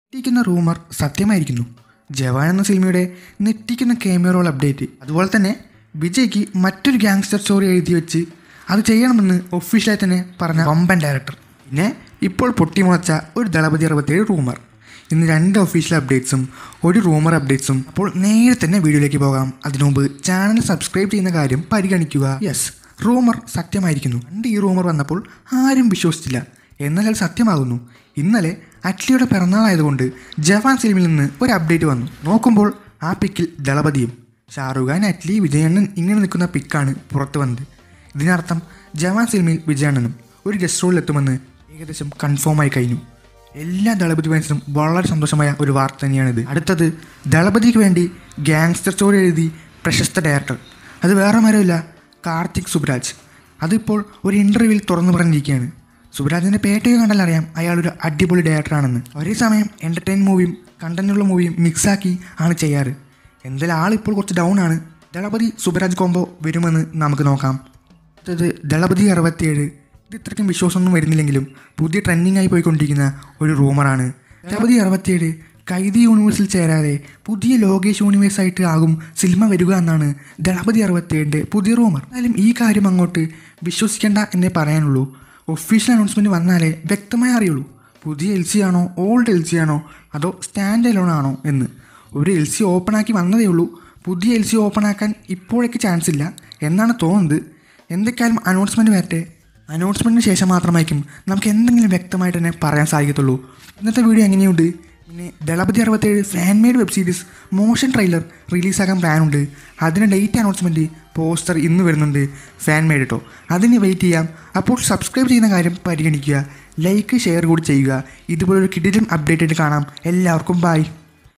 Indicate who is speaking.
Speaker 1: ഞെട്ടിക്കുന്ന റൂമർ സത്യമായിരിക്കുന്നു ജവാൻ എന്ന സിനിമയുടെ ഞെട്ടിക്കുന്ന ക്യാമിയ റോൾ അപ്ഡേറ്റ് അതുപോലെ തന്നെ വിജയ്ക്ക് മറ്റൊരു ഗാങ്സ്റ്റർ സ്റ്റോറി എഴുതി വെച്ച് അത് ചെയ്യണമെന്ന് ഒഫീഷ്യലായി തന്നെ പറഞ്ഞ വമ്പൻ ഡയറക്ടർ പിന്നെ ഇപ്പോൾ പൊട്ടിമുളച്ച ഒരു ദളപതി അറുപത്തേഴ് റൂമർ ഇന്ന് രണ്ട് ഒഫീഷ്യൽ അപ്ഡേറ്റ്സും ഒരു റൂമർ അപ്ഡേറ്റ്സും അപ്പോൾ നേരെ തന്നെ വീഡിയോയിലേക്ക് പോകാം അതിനു മുമ്പ് ചാനൽ സബ്സ്ക്രൈബ് ചെയ്യുന്ന കാര്യം പരിഗണിക്കുക യെസ് റൂമർ സത്യമായിരിക്കുന്നു പണ്ട് ഈ റൂമർ വന്നപ്പോൾ ആരും വിശ്വസിച്ചില്ല എന്നാൽ അത് സത്യമാകുന്നു ഇന്നലെ അറ്റ്ലിയുടെ പിറന്നാളായതുകൊണ്ട് ജവാൻ സിനിമയിൽ നിന്ന് ഒരു അപ്ഡേറ്റ് വന്നു നോക്കുമ്പോൾ ആ പിക്കിൽ ദളപതിയും ഷാറുഖ് ഖാൻ അറ്റ്ലി വിജയണ്ണൻ ഇങ്ങനെ നിൽക്കുന്ന പിക്കാണ് പുറത്തു വന്നത് ഇതിനർത്ഥം ജവാൻ സിനിമയിൽ വിജയണ്ണനും ഒരു ഗസ്റ്റ് റോളിൽ എത്തുമെന്ന് ഏകദേശം കൺഫേം ആയി കഴിഞ്ഞു എല്ലാ ദളപതി ഫാൻസിനും വളരെ സന്തോഷമായ ഒരു വാർത്ത തന്നെയാണിത് അടുത്തത് ദളപതിക്ക് വേണ്ടി ഗാങ്സ്റ്റർ സ്റ്റോറി എഴുതി പ്രശസ്ത ഡയറക്ടർ അത് വേറെ മരമില്ല കാർത്തിക് സുബ്രാജ് അതിപ്പോൾ ഒരു ഇൻ്റർവ്യൂവിൽ തുറന്നു പറഞ്ഞിരിക്കുകയാണ് സുബ്രാജിൻ്റെ പേട്ടയോ കണ്ടാൽ അറിയാം അയാൾ ഒരു അടിപൊളി ഡയറക്ടറാണെന്ന് ഒരേ സമയം എൻ്റർടൈൻ മൂവിയും കണ്ടന്റുള്ള മൂവിയും മിക്സാക്കി ആണ് ചെയ്യാറ് എന്തായാലും ആളിപ്പോൾ കുറച്ച് ഡൗൺ ആണ് ദളപതി സുബ്രാജ് കോംബോ വരുമെന്ന് നമുക്ക് നോക്കാം അടുത്തത് ദളപതി അറുപത്തിയേഴ് ഇത് ഇത്രയ്ക്കും വിശ്വാസമൊന്നും വരുന്നില്ലെങ്കിലും പുതിയ ട്രെൻഡിങ് ആയി പോയിക്കൊണ്ടിരിക്കുന്ന ഒരു റൂമറാണ് ദളപതി അറുപത്തിയേഴ് കൈതി യൂണിവേഴ്സിൽ ചേരാതെ പുതിയ ലോകേഷ് യൂണിവേഴ്സ് ആയിട്ട് ആകും സിനിമ വരിക എന്നാണ് ദളപതി അറുപത്തിയേഴിൻ്റെ പുതിയ റൂമർ എന്നാലും ഈ കാര്യം അങ്ങോട്ട് വിശ്വസിക്കേണ്ട എന്നേ പറയാനുള്ളൂ ഒഫീഷ്യൽ അനൗൺസ്മെൻറ്റ് വന്നാലേ വ്യക്തമായി അറിയുള്ളൂ പുതിയ എൽ സി ആണോ ഓൾഡ് എൽ സി ആണോ അതോ സ്റ്റാൻഡ് അലോൺ ആണോ എന്ന് ഒരു എൽ സി ഓപ്പൺ ആക്കി വന്നതേ ഉള്ളൂ പുതിയ എൽ സി ഓപ്പൺ ആക്കാൻ ഇപ്പോഴേക്ക് ചാൻസ് ഇല്ല എന്നാണ് തോന്നുന്നത് എന്തൊക്കെയായാലും അനൗൺസ്മെൻറ്റ് വരട്ടെ അനൗൺസ്മെൻറ്റിന് ശേഷം മാത്രമായിരിക്കും നമുക്ക് എന്തെങ്കിലും വ്യക്തമായിട്ട് തന്നെ പറയാൻ സാധിക്കത്തുള്ളൂ ഇന്നത്തെ വീഡിയോ എങ്ങനെയുണ്ട് പിന്നെ ദളപതി അറുപത്തേഴ് fan made web series motion trailer റിലീസാക്കാൻ പ്ലാനുണ്ട് അതിന് ഡേറ്റ് അനൗൺസ്മെൻറ്റ് പോസ്റ്റർ ഇന്ന് വരുന്നുണ്ട് ഫാൻ മെയ്ഡ് കേട്ടോ അതിന് വെയിറ്റ് ചെയ്യാം അപ്പോൾ സബ്സ്ക്രൈബ് ചെയ്യുന്ന കാര്യം പരിഗണിക്കുക ലൈക്ക് ഷെയർ കൂടി ചെയ്യുക ഇതുപോലൊരു കിടിലൻ അപ്ഡേറ്റ് ആയിട്ട് കാണാം എല്ലാവർക്കും ബൈ